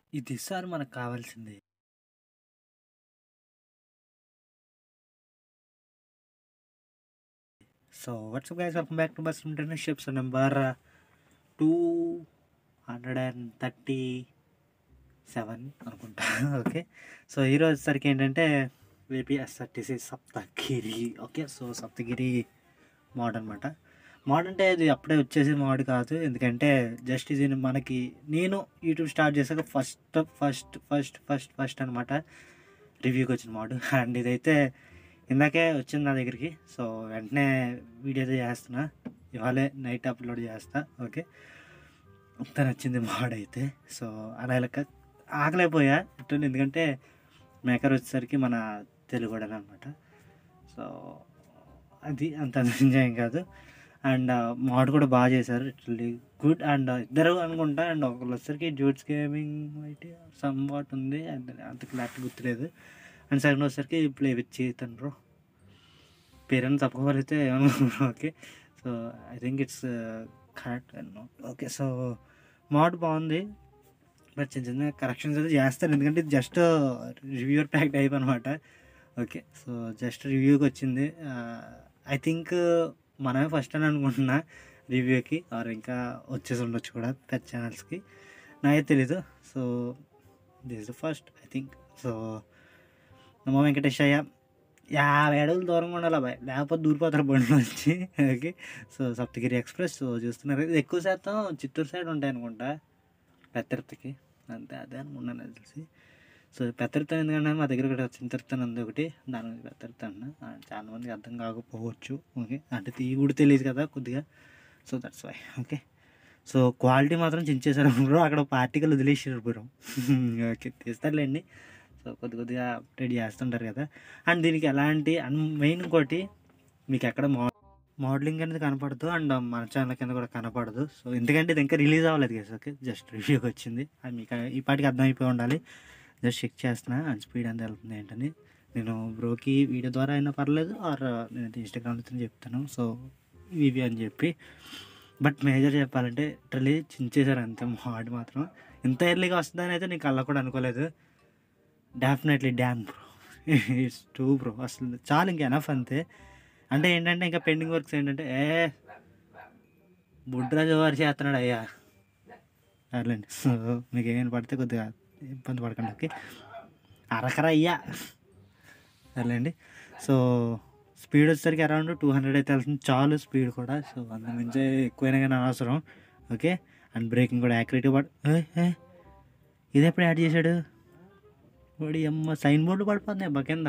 ఇది సార్ మనకు కావాల్సింది. So what's up guys welcome back to bus internships number 237 అనుకుంటా. ఓకే. సో ఈరోజు వచ్చేసరికి ఏంటంటే AP SRTC Saptagiri. Okay. So Saptagiri mode అనమాట. మోడ్ అంటే ఇది అప్పుడే వచ్చేసిన మోడ్ కాదు. ఎందుకంటే జస్ట్ ఇది మనకి నేను యూట్యూబ్ స్టార్ట్ చేశాక first first first first first అనమాట రివ్యూకి వచ్చిన మోడ్. అండ్ ఇదైతే ఇందాకే వచ్చింది నా దగ్గరికి. సో వెంటనే వీడియో అయితే చేస్తున్నా. ఇవాళే నైట్ అప్లోడ్ చేస్తా. ఓకే. అంత నచ్చింది మోడ్ అయితే. సో అలా ఇలా ఆగలేకపోయా లిటరల్లీ ఎందుకంటే మేకర్ వచ్చేసరికి మన తెలుగోడని అనమాట. సో అది అంత ఎంజాయ్ కాదు. అండ్ మోడ్ కూడా బాగా చేశారు. లిటరల్లీ గుడ్ అండ్ ఇద్దరు అనుకుంటా అండ్ ఒకళ్ళు వచ్చేసరికి డ్యూట్స్ గేమింగ్ అయితే సమ్ వాట్ ఉంది. అండ్ అంత క్లారిటీ గుర్తులేదు. అండ్ సెకండ్ వచ్చేసరికి ప్లే విత్ చేతన్ బ్రో. పేరని తప్పుకోగలిగితే ఏమనుకోను okay. So I think it's correct okay. So mode బాగుంది. బట్ చిన్న చిన్న కరెక్షన్స్ అయితే చేస్తాను. ఎందుకంటే ఇది జస్ట్ రివ్యూవర్ ప్యాక్ టైప్ అనమాట. ఓకే. సో జస్ట్ రివ్యూకి వచ్చింది. ఐ థింక్ మనమే ఫస్ట్ అని అనుకుంటున్నా రివ్యూకి ఆర్ ఇంకా వచ్చేసి ఉండొచ్చు కూడా పెద్ద ఛానల్స్‌కి. నాకైతే తెలీదు. So this is the first I think. So Namo Venkatesaya 50 అడుగులు దూరంగా ఉండాలి అబ్బాయి. లేకపోతే దూరిపోతారు బండిలోంచి. Okay. So Saptagiri express so చూస్తున్నారు. ఇది ఎక్కువ శాతం చిత్తూరు సైడ్ ఉంటాయి అనుకుంటా. పెత్తర్తికి. అంతే అదే అనుకున్నాను నాకు తెలిసి. సో పెత్తర్తి ఎందుకంటే మా దగ్గర ఒకటి చింతర్తి అని ఉంది ఒకటి. దాని గురించి పెత్తర్తి అన్నా. చాలా మందికి అర్థం కాకపోవచ్చు. ఓకే. అంటే ఇది కూడా తెలీదు కదా కొద్దిగా. So that's why. Okay. So quality మాత్రం చించేసారు బ్రో. అక్కడ పార్టికల్ వదిలేసారు బ్రో. ఓకే. తీస్తారులేండి. సో కొద్ది కొద్దిగా అప్డేట్ చేస్తుంటారు కదా. అండ్ దీనికి ఎలాంటి అండ్ మెయిన్ ఇంకోటి మీకు ఎక్కడ మో మోడలింగ్ అనేది కనపడదు. అండ్ మన ఛానల్ కింద కూడా కనపడదు. సో ఎందుకంటే ఇది ఇంకా రిలీజ్ అవ్వలేదు గైస్. ఓకే. జస్ట్ రివ్యూకి వచ్చింది. అది మీకు ఈ పాటికి అర్థమైపోయి ఉండాలి. జస్ట్ చెక్ చేస్తున్నా అండ్ స్పీడ్ ఎంత వెళ్తుంది ఏంటని. నేను బ్రోకి వీడియో ద్వారా అయినా పర్లేదు ఆర్ నేనైతే ఇన్‌స్టాగ్రామ్‌లో చెప్తాను. సో ఇవి అని చెప్పి. బట్ మేజర్ చెప్పాలంటే లిటరల్లీ చించేసారు అంతే మోడ్ మాత్రం. ఇంత ఎర్లీగా వస్తుందని అయితే నేను కల్లా కూడా అనుకోలేదు. Definitely damn bro. It's true bro. అసలు చాలు ఇంక ఎనఫ్ అంతే. అంటే ఏంటంటే ఇంకా పెండింగ్ వర్క్స్ ఏంటంటే ఏ బుడ్రాజు వారు చేస్తున్నాడు అయ్యా. సర్లేండి. సో మీకు ఏమైనా పడితే కొద్దిగా ఇబ్బంది పడకండి. ఓకే. అరకరా అయ్యా. సర్లేండి. సో స్పీడ్ వచ్చేసరికి అరౌండ్ 200 అయితే వెళ్తుంది. చాలు స్పీడ్ కూడా. సో అంతకు మించి ఎక్కువైనా కానీ అనవసరం. ఓకే. అండ్ బ్రేకింగ్ కూడా యాక్యురేట్‌గా పడ్ ఏయ్! ఏయ్! ఇదెప్పుడు యాడ్ చేశాడు? ఓడియమ్మ సైన్ బోర్డ్‌లు పడిపోతున్నాయి అబ్బా కింద.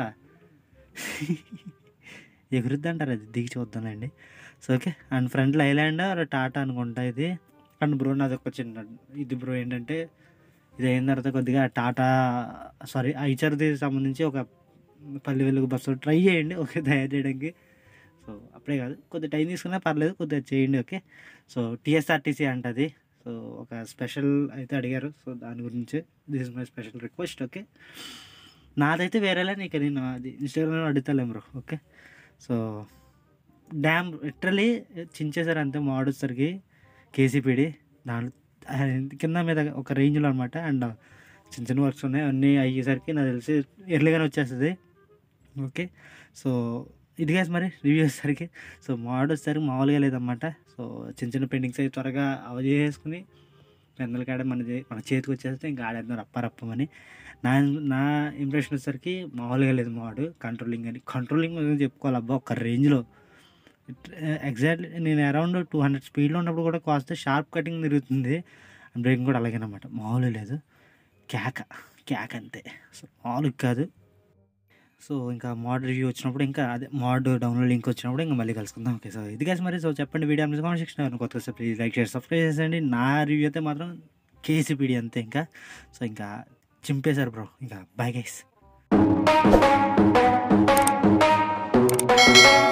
ఎగురుద్దంటారు అది దిగి చూద్దాంలేండి. So okay. అండ్ ఫ్రంట్‌లో ఐలాండ్ ఆర్ టాటా అనుకుంటా ఇది. అండ్ బ్రో నాదొక చిన్న ఇది బ్రో ఏంటంటే ఇది అయిన తర్వాత కొద్దిగా టాటా సారీ ఐచర్‌ది సంబంధించి ఒక పల్లె వెలుగు బస్సు ట్రై చేయండి. ఓకే. తయారు చేయడానికి. సో అప్పుడే కాదు కొద్దిగా టైం తీసుకున్నా పర్లేదు. కొద్దిగా చేయండి. ఓకే. సో టీఎస్ఆర్టీసీ అంట అది. సో ఒక స్పెషల్ అయితే అడిగారు. సో దాని గురించి this is my special request. Okay. నాదైతే వేరేలా నీకు నేను అది ఇన్‌స్టాగ్రామ్‌లో అడుగుతాలే bro. Okay. So damn literally చించేసారు అంతే మోడ్ వచ్చేసరికి కేసీపీడీ. దాంట్లో కింద మీద ఒక రేంజ్‌లో అనమాట. అండ్ చిన్న చిన్న వర్క్స్ ఉన్నాయి. అన్నీ అయ్యేసరికి నాకు తెలిసి ఎర్లీగానే వచ్చేస్తది. ఓకే. సో ఇది గైస్ మరి రివ్యూ వచ్చేసరికి. సో మోడ్ వచ్చేసరికి మామూలుగా లేదనమాట. సో చిన్న చిన్న పెండింగ్స్ అవి త్వరగా అవజేసేసుకొని పెన్నుల కాడ మనది మన చేతికి వచ్చేస్తే ఇంకా ఆడేద్దాం రప్ప రప్పమని. నా నా ఇంప్రెషన్ వచ్చేసరికి మామూలుగా లేదు మోడ్. కంట్రోలింగ్ అని కంట్రోలింగ్ చెప్పుకోవాలి అబ్బా ఒక రేంజ్‌లో. ఎగ్జాక్ట్‌లీ నేను అరౌండ్ 200 స్పీడ్‌లో ఉన్నప్పుడు కూడా కాస్త షార్ప్ కటింగ్ తిరుగుతుంది. బ్రేకింగ్ కూడా అలాగేనమాట. మామూలుగా లేదు. కేక. కేక అంతే. సో మామూలుగా కాదు. సో ఇంకా మోడ్ రివ్యూ వచ్చినప్పుడు ఇంకా అదే మోడ్ డౌన్లోడ్ లింక్ వచ్చినప్పుడు ఇంక మళ్ళీ కలుసుకుందాం. ఓకే. సో ఇది గైస్ మరి సో చెప్పండి వీడియో అనిపిస్తే కామెంట్ సెక్షన్‌లో ఎవరైనా కొత్తగా వస్తే ప్లీజ్ లైక్, షేర్, సబ్స్క్రైబ్ చేసేయండి. నా రివ్యూ అయితే మాత్రం కేసీపీడీ అంతే ఇంకా. సో ఇంకా చింపేశారు బ్రో. ఇంకా బై గైస్.